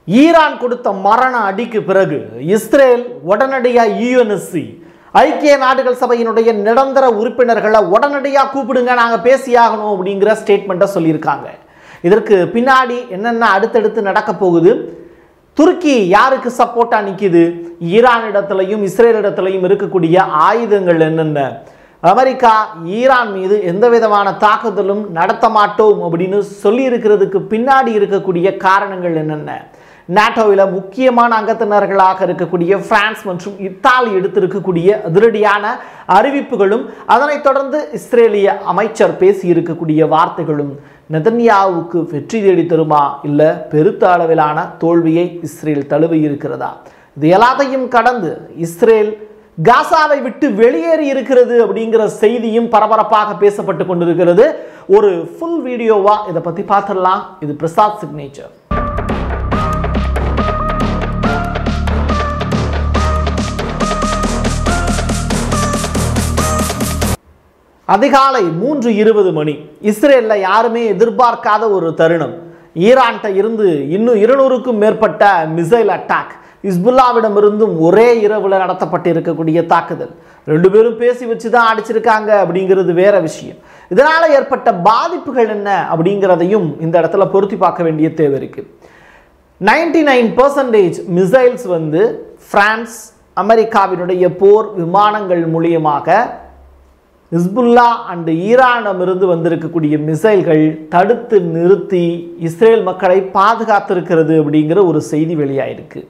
Iran கொடுத்த மரண அடிக்கு பிறகு இஸ்ரேல் உடனடியாக யுஎன்எஸ்சி ஐக்கிய நாடுகள் சபையினுடைய நிரந்தர உறுப்பினர்களை உடனடியாக கூப்பிடுங்க நாங்கள் பேசியாகணும் அப்படிங்கிற ஸ்டேட்மெண்ட்டை சொல்லியிருக்காங்க இதற்கு பின்னாடி என்னென்ன அடுத்தடுத்து நடக்க போகுது துருக்கி யாருக்கு சப்போர்ட்டாக நிற்கிது ஈரான் இடத்துலையும் இஸ்ரேல் இடத்துலையும் இருக்கக்கூடிய ஆயுதங்கள் என்னென்ன அமெரிக்கா ஈரான் மீது எந்த விதமான தாக்குதலும் நடத்த மாட்டோம் அப்படின்னு சொல்லி இருக்கிறதுக்கு பின்னாடி இருக்கக்கூடிய காரணங்கள் என்னென்ன நாட்டோவில் முக்கியமான அங்கத்தினர்களாக இருக்கக்கூடிய பிரான்ஸ் மற்றும் இத்தாலி எடுத்திருக்கக்கூடிய அதிரடியான அறிவிப்புகளும் அதனைத் தொடர்ந்து இஸ்ரேலிய அமைச்சர் பேசி இருக்கக்கூடிய வார்த்தைகளும் நெதன்யாவுக்கு வெற்றி தேடி தருமா இல்லை பெருத்த அளவிலான தோல்வியை இஸ்ரேல் தழுவி இருக்கிறதா இது எல்லாத்தையும் கடந்து இஸ்ரேல் காசாவை விட்டு வெளியேறி இருக்கிறது அப்படிங்கிற செய்தியும் பரபரப்பாக பேசப்பட்டு கொண்டிருக்கிறது ஒரு ஃபுல் வீடியோவா இதை பத்தி பார்த்துடலாம் இது பிரசாத் சிக்னேச்சர் அதிகாலை மூன்று இருபது மணி இஸ்ரேல்ல யாருமே எதிர்பார்க்காத ஒரு தருணம் ஈரான்கிட்ட இருந்து இன்னும் இருநூறுக்கும் மேற்பட்ட மிசைல் அட்டாக் இஸ்புல்லாவிடம் இருந்தும் ஒரே இரவுல நடத்தப்பட்டு இருக்கக்கூடிய தாக்குதல் ரெண்டு பேரும் பேசி வச்சு தான் அடிச்சிருக்காங்க அப்படிங்கிறது வேற விஷயம் இதனால ஏற்பட்ட பாதிப்புகள் என்ன அப்படிங்கிறதையும் இந்த இடத்துல பொருத்தி பார்க்க வேண்டிய தேவை இருக்கு நைன்டி நைன் பர்சன்டேஜ் மிசைல்ஸ் வந்து பிரான்ஸ் அமெரிக்காவினுடைய போர் விமானங்கள் மூலியமாக ஹிஸ்புல்லா அண்டு ஈரானிடமிருந்து வந்திருக்கக்கூடிய மிசைல்கள் தடுத்து நிறுத்தி இஸ்ரேல் மக்களை பாதுகாத்திருக்கிறது அப்படிங்கிற ஒரு செய்தி வெளியாயிருக்கு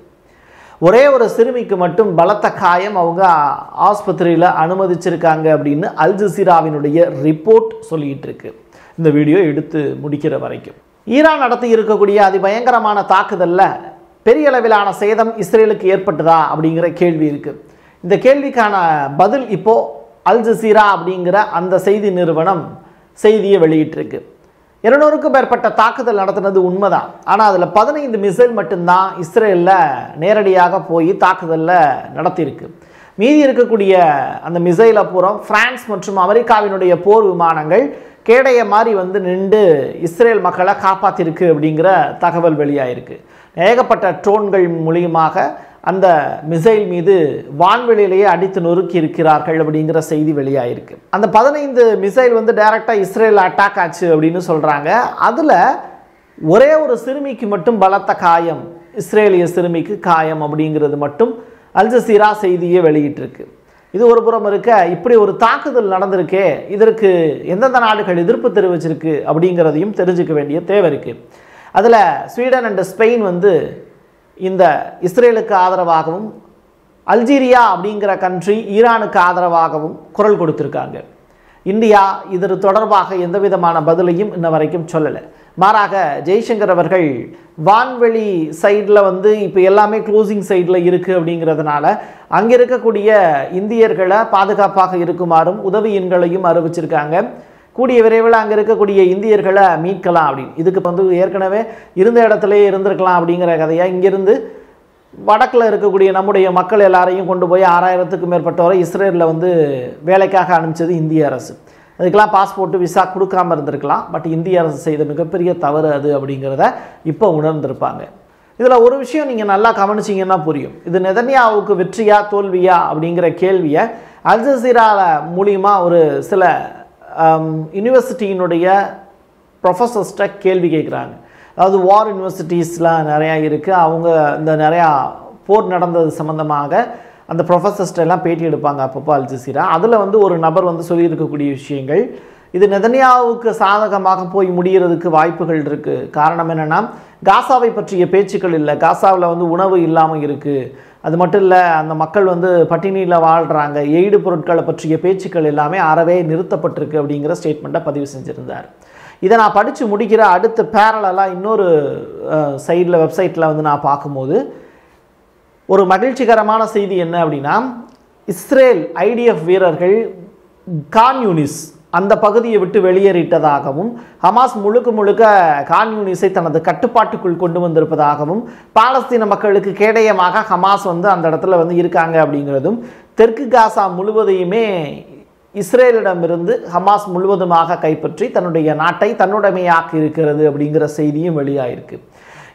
ஒரே ஒரு சிறுமிக்கு மட்டும் பலத்த காயம் அவங்க ஆஸ்பத்திரியில் அனுமதிச்சிருக்காங்க அப்படின்னு அல் ஜசீராவினுடைய ரிப்போர்ட் சொல்லிட்டு இருக்கு இந்த வீடியோ எடுத்து முடிக்கிற வரைக்கும் ஈரான் நடத்தி இருக்கக்கூடிய அதிபயங்கரமான தாக்குதலில் பெரிய அளவிலான சேதம் இஸ்ரேலுக்கு ஏற்பட்டதா அப்படிங்கிற கேள்வி இருக்கு இந்த கேள்விக்கான பதில் இப்போ அல் ஜசீரா அப்படிங்கிற அந்த செய்தி நிறுவனம் செய்தியை வெளியிட்டிருக்கு இருநூறுக்கும் மேற்பட்ட தாக்குதல் நடத்தினது உண்மைதான் ஆனால் அதில் பதினைந்து மிசைல் மட்டும்தான் இஸ்ரேலில் நேரடியாக போய் தாக்குதலில் நடத்தியிருக்கு மீதி இருக்கக்கூடிய அந்த மிசைலை பூரா பிரான்ஸ் மற்றும் அமெரிக்காவினுடைய போர் விமானங்கள் கேடைய மாதிரி வந்து நின்று இஸ்ரேல் மக்களை காப்பாற்றிருக்கு அப்படிங்கிற தகவல் வெளியாயிருக்கு ஏகப்பட்ட ட்ரோன்கள் மூலியமாக அந்த மிசைல் மீது வான்வெளியிலேயே அடித்து நொறுக்கி இருக்கிறார்கள் அப்படிங்கிற செய்தி வெளியாயிருக்கு அந்த பதினைந்து மிசைல் வந்து டைரெக்டாக இஸ்ரேல் அட்டாக் ஆச்சு அப்படின்னு சொல்கிறாங்க அதில் ஒரே ஒரு சிறுமிக்கு மட்டும் பலத்த காயம் இஸ்ரேலிய சிறுமிக்கு காயம் அப்படிங்கிறது மட்டும் அல் ஜசீரா செய்தியை வெளியிட்டிருக்கு இது ஒரு புறம் இருக்க இப்படி ஒரு தாக்குதல் நடந்திருக்கே இதற்கு எந்தெந்த நாடுகள் எதிர்ப்பு தெரிவிச்சிருக்கு அப்படிங்கிறதையும் தெரிஞ்சுக்க வேண்டிய தேவை இருக்குது அதில் ஸ்வீடன் அண்ட் ஸ்பெயின் வந்து இந்த இஸ்ரேலுக்கு ஆதரவாகவும் அல்ஜீரியா அப்படிங்கிற கண்ட்ரி ஈரானுக்கு ஆதரவாகவும் குரல் கொடுத்துருக்காங்க இந்தியா இது தொடர்பாக எந்த விதமான பதிலையும் இன்ன வரைக்கும் சொல்லலை மாறாக ஜெய்சங்கர் அவர்கள் வான்வெளி சைடில் வந்து இப்போ எல்லாமே க்ளோசிங் சைடில் இருக்குது அப்படிங்கிறதுனால அங்கே இருக்கக்கூடிய இந்தியர்களை பாதுகாப்பாக இருக்குமாறும் உதவி எண்களையும் அறிவிச்சிருக்காங்க கூடிய விரைவில் அங்கே இருக்கக்கூடிய இந்தியர்களை மீட்கலாம் அப்படின்னு இதுக்கு வந்து ஏற்கனவே இருந்த இடத்துலையே இருந்திருக்கலாம் அப்படிங்கிற கதையாக இங்கேருந்து வடக்கில் இருக்கக்கூடிய நம்முடைய மக்கள் எல்லாரையும் கொண்டு போய் ஆறாயிரத்துக்கும் மேற்பட்டவரை இஸ்ரேலில் வந்து வேலைக்காக அனுப்பிச்சது இந்திய அரசு அதுக்கெல்லாம் பாஸ்போர்ட்டு விசா கொடுக்காம இருந்திருக்கலாம் பட் இந்திய அரசு செய்த மிகப்பெரிய தவறு அது அப்படிங்கிறத இப்போ உணர்ந்திருப்பாங்க இதில் ஒரு விஷயம் நீங்கள் நல்லா கவனிச்சிங்கன்னா புரியும் இது நெதன்யாவுக்கு வெற்றியா தோல்வியா அப்படிங்கிற கேள்வியை அல் ஜசீரால மூலியமா ஒரு சில யூனிவர்சிட்டியினுடைய ப்ரொஃபஸர்ஸ்ட்ட கேள்வி கேட்குறாங்க அதாவது வார் யூனிவர்சிட்டிஸ்லாம் நிறையா இருக்குது அவங்க இந்த நிறையா போர் நடந்தது சம்மந்தமாக அந்த ப்ரொஃபஸர்ஸ்ட்ட எல்லாம் பேட்டி எடுப்பாங்க அப்பப்போ அல் ஜசீரா அதில் வந்து ஒரு நபர் வந்து சொல்லியிருக்கக்கூடிய விஷயங்கள் இது நெதன்யாவுக்கு சாதகமாக போய் முடிகிறதுக்கு வாய்ப்புகள் இருக்குது காரணம் என்னென்னா காசாவை பற்றிய பேச்சுக்கள் இல்லை காசாவில் வந்து உணவு இல்லாமல் இருக்குது அது மட்டும் இல்லை அந்த மக்கள் வந்து பட்டினியில் வாழ்கிறாங்க எய்டு பொருட்களை பற்றிய பேச்சுக்கள் எல்லாமே அறவே நிறுத்தப்பட்டிருக்கு அப்படிங்கிற ஸ்டேட்மெண்ட்டை பதிவு செஞ்சுருந்தார் இதை நான் படித்து முடிக்கிற அடுத்த பேரலாக இன்னொரு சைடில் வெப்சைட்டில் வந்து நான் பார்க்கும்போது ஒரு மகிழ்ச்சிகரமான செய்தி என்ன அப்படின்னா இஸ்ரேல் ஐடிஎஃப் வீரர்கள் கான் யூனிஸ் அந்த பகுதியை விட்டு வெளியேறிட்டதாகவும் ஹமாஸ் முழுக்க முழுக்க கான் யூனிஸை தனது கட்டுப்பாட்டுக்குள் கொண்டு வந்திருப்பதாகவும் பாலஸ்தீன மக்களுக்கு கேடயமாக ஹமாஸ் வந்து அந்த இடத்துல வந்து இருக்காங்க அப்படிங்கிறதும் தெற்கு காசா முழுவதையுமே இஸ்ரேலிடமிருந்து ஹமாஸ் முழுவதுமாக கைப்பற்றி தன்னுடைய நாட்டை தன்னுடைமையாக்கி இருக்கிறது அப்படிங்கிற செய்தியும் வெளியாயிருக்கு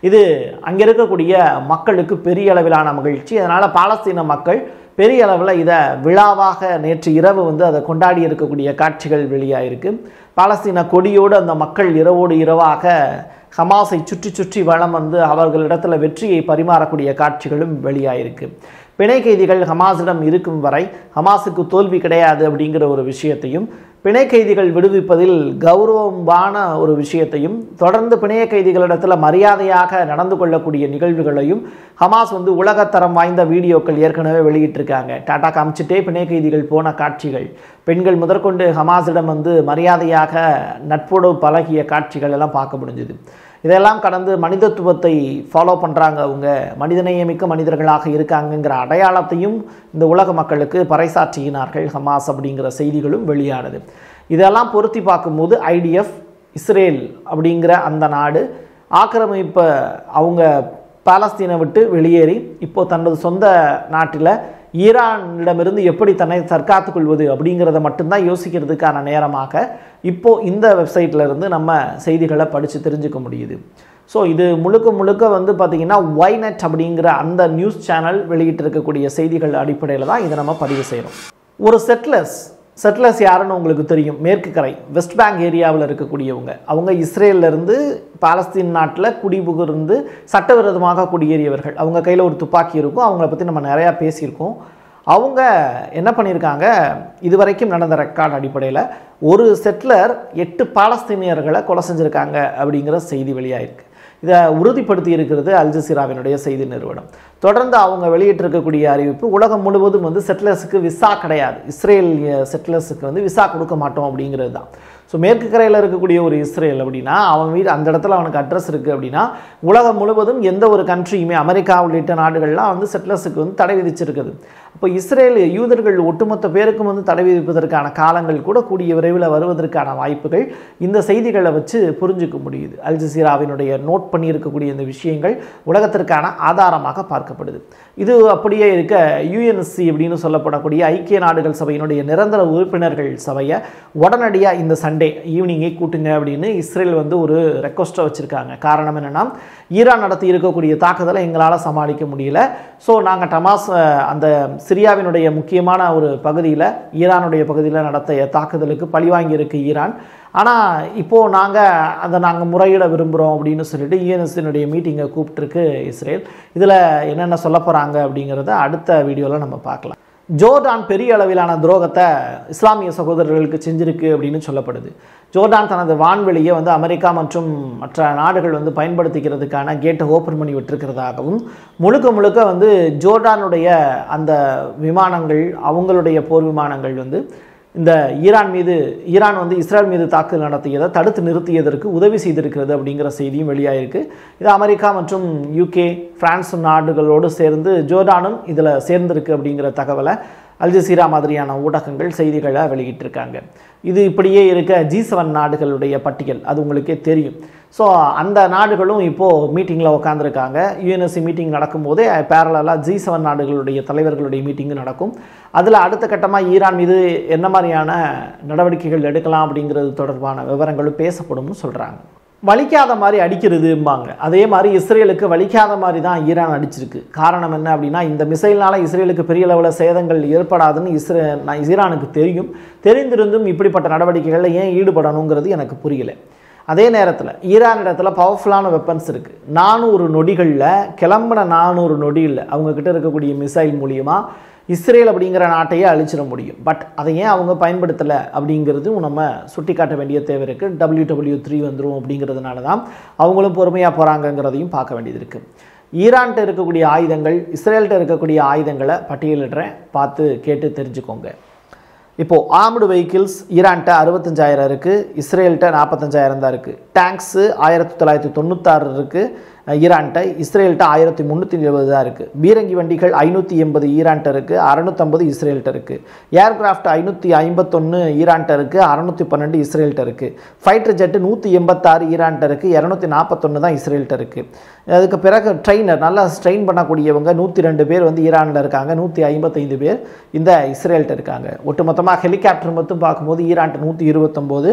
இது அங்கே இருக்கக்கூடிய மக்களுக்கு பெரிய அளவிலான மகிழ்ச்சி அதனால் பாலஸ்தீன மக்கள் பெரிய அளவில் இதை விழாவாக நேற்று இரவு வந்து அதை கொண்டாடி இருக்கக்கூடிய காட்சிகள் வெளியாயிருக்கு பாலஸ்தீன கொடியோடு அந்த மக்கள் இரவோடு இரவாக ஹமாஸை சுற்றி சுற்றி வளம் வந்து அவர்களிடத்தில் வெற்றியை பரிமாறக்கூடிய காட்சிகளும் வெளியாயிருக்கு பிணை கைதிகள் ஹமாஸிடம் இருக்கும் வரை ஹமாஸுக்கு தோல்வி கிடையாது அப்படிங்கிற ஒரு விஷயத்தையும் பிணை கைதிகள் விடுவிப்பதில் கௌரவமான ஒரு விஷயத்தையும் தொடர்ந்து பிணைய கைதிகளிடத்தில் மரியாதையாக நடந்து கொள்ளக்கூடிய நிகழ்வுகளையும் ஹமாஸ் வந்து உலகத்தரம் வாய்ந்த வீடியோக்கள் ஏற்கனவே வெளியிட்டிருக்காங்க டாடா காமிச்சிட்டே பிணை கைதிகள் போன காட்சிகள் பெண்கள் முதற்கொண்டு ஹமாஸிடம் வந்து மரியாதையாக நட்போடு பழகிய காட்சிகள் எல்லாம் பார்க்க முடிஞ்சுது இதெல்லாம் கடந்து மனிதத்துவத்தை ஃபாலோ பண்ணுறாங்க அவங்க மனிதநேயமிக்க மனிதர்களாக இருக்காங்கங்கிற அடையாளத்தையும் இந்த உலக மக்களுக்கு பறைசாற்றினார்கள் ஹமாஸ் அப்படிங்கிற செய்திகளும் வெளியானது இதெல்லாம் பொருத்தி பார்க்கும்போது ஐடிஎஃப் இஸ்ரேல் அப்படிங்கிற அந்த நாடு ஆக்கிரமிப்பை அவங்க பாலஸ்தீனை விட்டு வெளியேறி இப்போ தனது சொந்த நாட்டில் ஈரானிடமிருந்து எப்படி தன்னை தற்காத்துக் கொள்வது அப்படிங்கிறத மட்டும்தான் யோசிக்கிறதுக்கான நேரமாக இப்போ இந்த வெப்சைட்ல இருந்து நம்ம செய்திகளை படித்து தெரிஞ்சுக்க முடியுது ஸோ இது முழுக்க முழுக்க வந்து பார்த்திங்கன்னா ஒய்நெட் அப்படிங்கிற அந்த நியூஸ் சேனல் வெளியிட்டிருக்கக்கூடிய செய்திகள் அடிப்படையில் தான் இதை நம்ம பதிவு செய்கிறோம் ஒரு செட்லர்ஸ் செட்லர்ஸ் யாருன்னு உங்களுக்கு தெரியும் மேற்கு கரை வெஸ்ட் பேங்க் ஏரியாவில் இருக்கக்கூடியவங்க அவங்க இஸ்ரேல்ல இருந்து பாலஸ்தீன் நாட்டில் குடிபுகுந்து சட்டவிரோதமாக குடியேறியவர்கள் அவங்க கையில் ஒரு துப்பாக்கி இருக்கும் அவங்கள பற்றி நம்ம நிறையா பேசியிருக்கோம் அவங்க என்ன பண்ணியிருக்காங்க இதுவரைக்கும் நடந்த ரெக்கார்ட் அடிப்படையில் ஒரு செட்லர் எட்டு பாலஸ்தீனியர்களை கொலை செஞ்சுருக்காங்க அப்படிங்கிற செய்தி வெளியாயிருக்கு இதை உறுதிப்படுத்தி இருக்கிறது அல் ஜசீராவினுடைய செய்தி நிறுவனம் தொடர்ந்து அவங்க வெளியிட்டிருக்கக்கூடிய அறிவிப்பு உலகம் முழுவதும் வந்து செட்டிலர்ஸுக்கு விசா கிடையாது இஸ்ரேல் செட்டிலர்ஸுக்கு வந்து விசா கொடுக்க மாட்டோம் அப்படிங்கிறது தான் ஸோ மேற்கு கரையில் இருக்கக்கூடிய ஒரு இஸ்ரேல் அப்படின்னா அவன் வீடு அந்த இடத்துல அவனுக்கு அட்ரஸ் இருக்குது அப்படின்னா உலகம் முழுவதும் எந்த ஒரு கண்ட்ரியுமே அமெரிக்கா உள்ளிட்ட நாடுகள்லாம் வந்து செட்டிலர்ஸுக்கு வந்து தடை விதிச்சிருக்குது அப்போ இஸ்ரேல் யூதர்கள் ஒட்டுமொத்த பேருக்கும் வந்து தடை விதிப்பதற்கான காலங்கள் கூட கூடிய விரைவில் வருவதற்கான வாய்ப்புகள் இந்த செய்திகளை வச்சு புரிஞ்சுக்க முடியுது அல் ஜசீராவினுடைய நோட் பண்ணியிருக்கக்கூடிய இந்த விஷயங்கள் உலகத்திற்கான ஆதாரமாக பார்க்கப்படுது இது அப்படியே இருக்க யுஎன்எஸ்சி அப்படின்னு சொல்லப்படக்கூடிய ஐக்கிய நாடுகள் சபையினுடைய நிரந்தர உறுப்பினர்கள் சபையை உடனடியாக இந்த சண்டே ஈவினிங்கே கூட்டுங்க அப்படின்னு இஸ்ரேல் வந்து ஒரு ரெக்வஸ்ட்டை வச்சுருக்காங்க காரணம் என்னென்னா ஈரான் நடத்தி இருக்கக்கூடிய தாக்குதலை எங்களால் சமாளிக்க முடியல ஸோ நாங்கள் டமாஸ் அஹ், அந்த சிரியாவினுடைய முக்கியமான ஒரு பகுதியில் ஈரானுடைய பகுதியில் நடத்திய தாக்குதலுக்கு பழிவாங்கியிருக்கு ஈரான் ஆனால் இப்போது நாங்கள் அதை நாங்கள் முறையிட விரும்புகிறோம் அப்படின்னு சொல்லிட்டு யூஎன்எஸ்சினுடைய மீட்டிங்கை கூப்பிட்டுருக்கு இஸ்ரேல் இதில் என்னென்ன சொல்ல போகிறாங்க அப்படிங்கிறத அடுத்த வீடியோவில் நம்ம பார்க்கலாம் ஜோர்டான் பெரிய அளவிலான துரோகத்தை இஸ்லாமிய சகோதரர்களுக்கு செஞ்சிருக்கு அப்படின்னு சொல்லப்படுது ஜோர்டான் தனது வான்வெளியை வந்து அமெரிக்கா மற்றும் மற்ற நாடுகள் வந்து பயன்படுத்திக்கிறதுக்கான கேட்டை ஓப்பன் பண்ணி விட்டுருக்கிறதாகவும் முழுக்க முழுக்க வந்து ஜோர்டானுடைய அந்த விமானங்கள் அவங்களுடைய போர் விமானங்கள் வந்து இந்த ஈரான் மீது ஈரான் வந்து இஸ்ரேல் மீது தாக்குதல் நடத்தியதை தடுத்து நிறுத்தியதற்கு உதவி செய்திருக்கிறது அப்படிங்கிற செய்தியும் வெளியாயிருக்கு இது அமெரிக்கா மற்றும் யூகே பிரான்ஸ் நாடுகளோடு சேர்ந்து ஜோர்டானும் இதில் சேர்ந்திருக்கு அப்படிங்கிற தகவலை அல் ஜசீரா மாதிரியான ஊடகங்கள் செய்திகளை வெளியிட்டிருக்காங்க இது இப்படியே இருக்க ஜி செவன் நாடுகளுடைய பட்டியல் அது உங்களுக்கே தெரியும் ஸோ அந்த நாடுகளும் இப்போது மீட்டிங்கில் உட்காந்துருக்காங்க யூஎன்எஸ்சி மீட்டிங் நடக்கும்போதே பேரலாக ஜி செவன் நாடுகளுடைய தலைவர்களுடைய மீட்டிங்கு நடக்கும் அதில் அடுத்த கட்டமாக ஈரான் மீது என்ன மாதிரியான நடவடிக்கைகள் எடுக்கலாம் அப்படிங்கிறது தொடர்பான விவரங்களும் பேசப்படும்னு சொல்கிறாங்க வலிக்காத மாதிரி அடிக்கிறதும்பாங்க அதே மாதிரி இஸ்ரேலுக்கு வலிக்காத மாதிரி தான் ஈரான் அடிச்சிருக்கு காரணம் என்ன அப்படின்னா இந்த மிசைல்னால இஸ்ரேலுக்கு பெரிய அளவில் சேதங்கள் ஏற்படாதுன்னு இஸ்ரே நான் ஈரானுக்கு தெரியும் தெரிந்திருந்தும் இப்படிப்பட்ட நடவடிக்கைகளில் ஏன் ஈடுபடணுங்கிறது எனக்கு புரியல அதே நேரத்தில் ஈரான் இடத்துல பவர்ஃபுல்லான வெப்பன்ஸ் இருக்குது நானூறு நொடிகளில் கிளம்பின நானூறு நொடியில் அவங்கக்கிட்ட இருக்கக்கூடிய மிசைல் மூலியமாக இஸ்ரேல் அப்படிங்கிற நாட்டையே அழிச்சிட முடியும் பட் அதை ஏன் அவங்க பயன்படுத்தலை அப்படிங்கிறதும் நம்ம சுட்டி காட்ட வேண்டிய தேவை இருக்குது டபிள்யூ டபிள்யூ த்ரீ வந்துடும் அப்படிங்கிறதுனால தான் அவங்களும் பொறுமையாக போகிறாங்கங்கிறதையும் பார்க்க வேண்டியது இருக்குது ஈரான்கிட்ட இருக்கக்கூடிய ஆயுதங்கள் இஸ்ரேல்கிட்ட இருக்கக்கூடிய ஆயுதங்களை பட்டியலிடுறேன் பார்த்து கேட்டு தெரிஞ்சுக்கோங்க இப்போது ஆர்ம்டு வெஹிக்கிள்ஸ் ஈரான்கிட்ட அறுபத்தஞ்சாயிரம் இருக்குது இஸ்ரேல்கிட்ட நாற்பத்தஞ்சாயிரம் தான் இருக்குது டேங்க்ஸு ஆயிரத்தி தொள்ளாயிரத்தி தொண்ணூத்தாறு இருக்குது ஈரான்கிட்ட இஸ்ரேல்கிட்ட ஆயிரத்தி முந்நூற்றி இருபது தான் இருக்குது பீரங்கி வண்டிகள் ஐநூற்றி எண்பது ஈரான்கிட்ட இருக்குது அறநூற்றம்பது இஸ்ரேல்கிட்ட இருக்குது ஏர்கிராஃப்ட் ஐநூற்றி ஐம்பத்தொன்று ஈரான்கிட்ட இருக்குது அறநூற்றி பன்னெண்டு இஸ்ரேல்கிட்ட இருக்குது ஃபைட்டர் ஜெட்டு நூற்றி எண்பத்தாறு ஈரான்கிட்ட இருக்குது இரநூத்தி நாற்பத்தொன்று தான் இஸ்ரேல்கிட்ட இருக்குது அதுக்கு பிறகு ட்ரெயினர் நல்லா ஸ்ட்ரெயின் பண்ணக்கூடியவங்க நூற்றி ரெண்டு பேர் வந்து ஈரானில் இருக்காங்க நூற்றி ஐம்பத்தைந்து பேர் இந்த இஸ்ரேல்கிட்ட இருக்காங்க ஒட்டுமொத்தமாக ஹெலிகாப்டர் மட்டும் பார்க்கும்போது ஈரான்கிட்ட நூற்றி இருபத்தொம்போது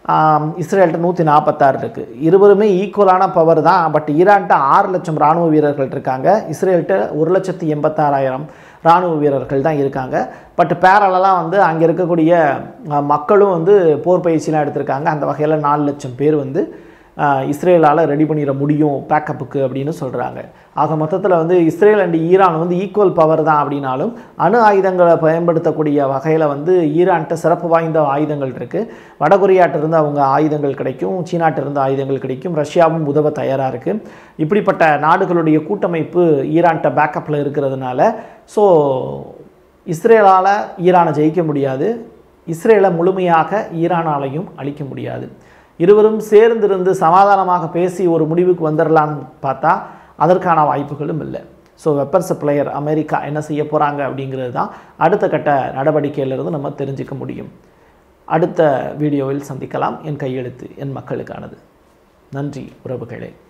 ஆம், இஸ்ரேல்கிட்ட நூற்றி நாற்பத்தாறு இருக்குது இருவருமே ஈக்குவலான பவர் தான் பட் ஈரான்கிட்ட ஆறு லட்சம் இராணுவ வீரர்கள் இருக்காங்க இஸ்ரேல்கிட்ட ஒரு லட்சத்தி எண்பத்தாறாயிரம் இராணுவ வீரர்கள் தான் இருக்காங்க பட் பேரலெலாம் வந்து அங்கே இருக்கக்கூடிய அஹ், மக்களும் வந்து போர் பயிற்சிலாம் எடுத்திருக்காங்க அந்த வகையில் நாலு லட்சம் பேர் வந்து இஸ்ரேலால் ரெடி பண்ணிட முடியும் பேக்கப்புக்கு அப்படின்னு சொல்கிறாங்க ஆக மொத்தத்தில் வந்து இஸ்ரேல் அண்ட் ஈரான் வந்து ஈக்குவல் பவர் தான் அப்படின்னாலும் அணு ஆயுதங்களை பயன்படுத்தக்கூடிய வகையில் வந்து ஈரான்கிட்ட சிறப்பு வாய்ந்த ஆயுதங்கள் இருக்குது வடகொரியாட்டிருந்து அவங்க ஆயுதங்கள் கிடைக்கும் சீனாட்டிருந்து ஆயுதங்கள் கிடைக்கும் ரஷ்யாவும் உதவ தயாராக இருக்குது இப்படிப்பட்ட நாடுகளுடைய கூட்டமைப்பு ஈரான்கிட்ட பேக்கப்பில் இருக்கிறதுனால ஸோ இஸ்ரேலால் ஈரானை ஜெயிக்க முடியாது இஸ்ரேலை முழுமையாக ஈரானாலையும் அழிக்க முடியாது இருவரும் சேர்ந்திருந்து சமாதானமாக பேசி ஒரு முடிவுக்கு வந்துடலான்னு பார்த்தா அதற்கான வாய்ப்புகளும் இல்லை ஸோ வெப்பன் சப்ளையர் அமெரிக்கா என்ன செய்ய போகிறாங்க அப்படிங்கிறது தான் அடுத்த கட்ட நடவடிக்கையிலிருந்து நம்ம தெரிஞ்சுக்க முடியும் அடுத்த வீடியோவில் சந்திக்கலாம் என் கையெழுத்து என் மக்களுக்கானது நன்றி உறவுகளே